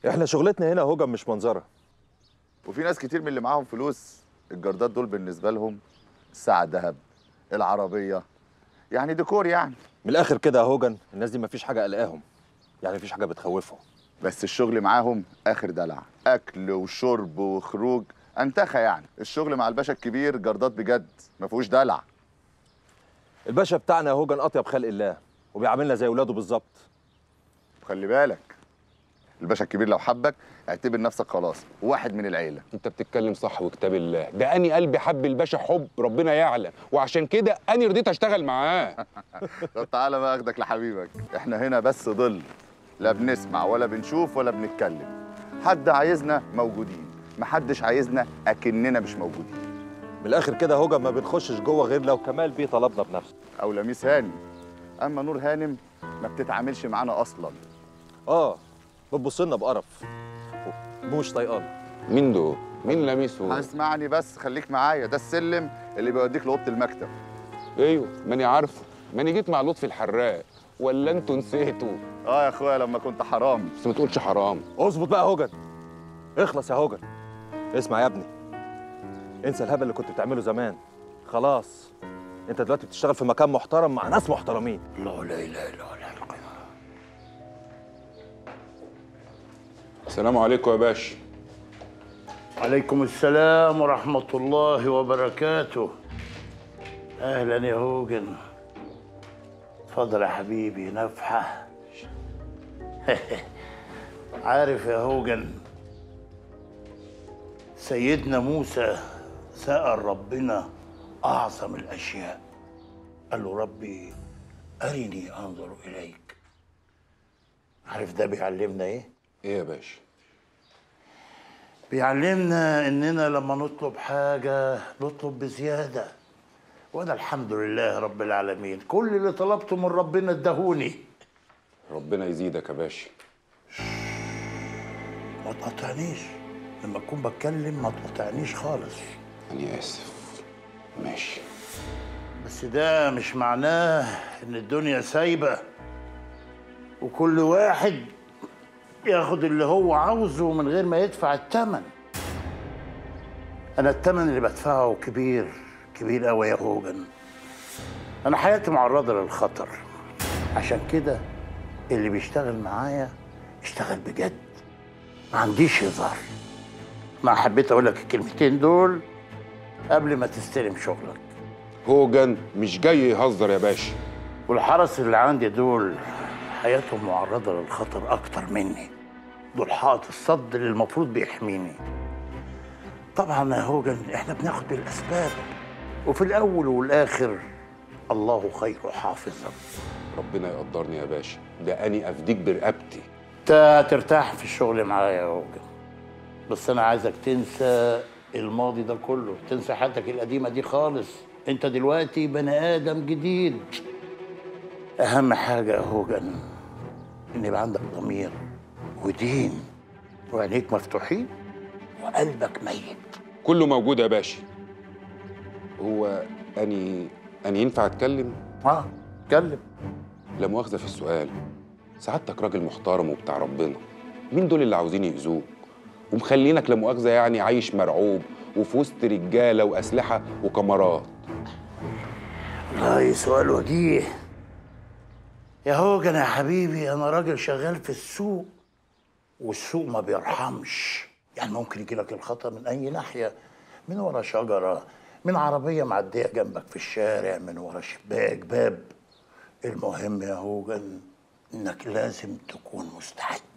احنا شغلتنا هنا هوجن مش منظره وفي ناس كتير من اللي معاهم فلوس الجردات دول بالنسبه لهم الساعه ذهب العربيه يعني ديكور يعني من الاخر كده يا هوجن الناس دي مفيش حاجه قلقاهم يعني مفيش حاجه بتخوفهم بس الشغل معاهم اخر دلع اكل وشرب وخروج انتخى يعني الشغل مع الباشا الكبير جردات بجد ما فيهوش دلع الباشا بتاعنا يا هوجن اطيب خلق الله وبيعاملنا زي اولاده بالظبط خلي بالك الباشا الكبير لو حبك اعتبر نفسك خلاص واحد من العيله انت بتتكلم صح وكتاب الله ده اني قلبي حب الباشا حب ربنا يعلم وعشان كده اني رضيت اشتغل معاه طب تعالى بقى اخدك لحبيبك احنا هنا بس ظل لا بنسمع ولا بنشوف ولا بنتكلم حد عايزنا موجودين محدش عايزنا اكننا مش موجودين من الاخر كده يا هوجن ما بنخشش جوه غير لو كمال بيه طلبنا بنفسه او لميس هانم اما نور هانم ما بتتعاملش معانا اصلا اه بتبص لنا بقرف مش طايقانا مين دول مين لميسه اسمعني بس خليك معايا ده السلم اللي بيوديك لاوضه المكتب ايوه ماني عارفه ماني جيت مع لطفي الحراق ولا انتوا نسيتوا اه يا اخويا لما كنت حرام بس ما تقولش حرام اظبط بقى يا هوجن اخلص يا هوجن اسمع يا ابني انسى الهبل اللي كنت بتعمله زمان خلاص انت دلوقتي بتشتغل في مكان محترم مع ناس محترمين الله لا اله الا الله السلام عليكم يا باشا عليكم السلام ورحمة الله وبركاته أهلا يا هوجن اتفضل يا حبيبي نفحة عارف يا هوجن سيدنا موسى سأل ربنا أعظم الأشياء قال له ربي أرني أنظر إليك عارف ده بيعلمنا إيه؟ ايه يا باشا بيعلمنا اننا لما نطلب حاجه نطلب بزياده وانا الحمد لله رب العالمين كل اللي طلبته من ربنا ادهوني ربنا يزيدك يا باشا ما تقاطعنيش لما اكون بتكلم ما تقاطعنيش خالص انا اسف ماشي بس ده مش معناه ان الدنيا سايبه وكل واحد ياخد اللي هو عاوزه من غير ما يدفع الثمن انا الثمن اللي بدفعه كبير كبير قوي يا هوجن انا حياتي معرضه للخطر عشان كده اللي بيشتغل معايا يشتغل بجد ما عنديش هزار ما حبيت اقول لك الكلمتين دول قبل ما تستلم شغلك هوجن مش جاي يهزر يا باشا والحرس اللي عندي دول حياتهم معرضة للخطر أكتر مني دول حائط الصد اللي المفروض بيحميني طبعا يا هوجن احنا بناخد بالأسباب وفي الأول والآخر الله خير حافظا ربنا يقدرني يا باشا ده اني افديك برقبتي انت هترتاح في الشغل معايا يا هوجن بس أنا عايزك تنسى الماضي ده كله تنسى حياتك القديمة دي خالص انت دلوقتي بني آدم جديد أهم حاجة يا هوجن إن يبقى عندك ضمير ودين وعينيك مفتوحين وقلبك ميت كله موجود يا باشا هو اني اني ينفع اتكلم اه اتكلم لا مؤاخذه في السؤال سعادتك راجل محترم وبتاع ربنا مين دول اللي عاوزين يأذوك ومخلينك لا مؤاخذه يعني عايش مرعوب وفي وسط رجاله واسلحه وكاميرات والله سؤال وجيه يا هوجن يا حبيبي انا راجل شغال في السوق والسوق ما بيرحمش يعني ممكن يجي لك الخطر من اي ناحيه من ورا شجره من عربيه معديه جنبك في الشارع من ورا شباك باب المهم يا هوجن انك لازم تكون مستعد